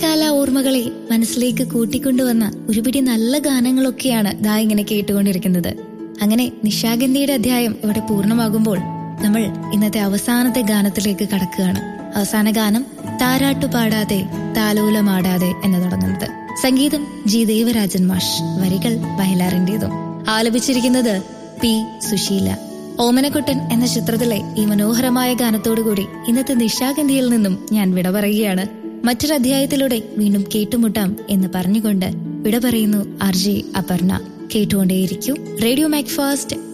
കാല ഓർമ്മകളെ മനസ്സിലേക്ക് കൂട്ടിക്കൊണ്ടുവന്ന ഒരുപിടി നല്ല ഗാനങ്ങളൊക്കെയാണ് ദാ ഇങ്ങനെ കേട്ടുകൊണ്ടിരിക്കുന്നത് അങ്ങനെ നിശാഗന്ധിയുടെ അധ്യായം ഇവിടെ പൂർണ്ണമാകുമ്പോൾ നമ്മൾ ഇന്നത്തെ അവസാനത്തെ ഗാനത്തിലേക്ക് കടക്കുകയാണ് അവസാന ഗാനം താരാട്ടു പാടാതെ താലോലമാടാതെ എന്ന് തുടങ്ങുന്നത് സംഗീതം ജി ദേവരാജൻ മാഷ് വരികൾ വയലാറിന്റേതും ആലപിച്ചിരിക്കുന്നത് പി സുശീല ഓമനക്കുട്ടൻ എന്ന ചിത്രത്തിലെ ഈ മനോഹരമായ ഗാനത്തോടുകൂടി ഇന്നത്തെ നിശാഗന്ധിയിൽ നിന്നും ഞാൻ വിട പറയുകയാണ് മറ്റൊരു അധ്യായത്തിലൂടെ വീണ്ടും കേട്ടുമുട്ടാം എന്ന് പറഞ്ഞുകൊണ്ട് വിട പറയുന്നു ആർ ജെ അപർണ കേട്ടുകൊണ്ടേയിരിക്കൂ റേഡിയോ മാക് ഫാസ്റ്റ്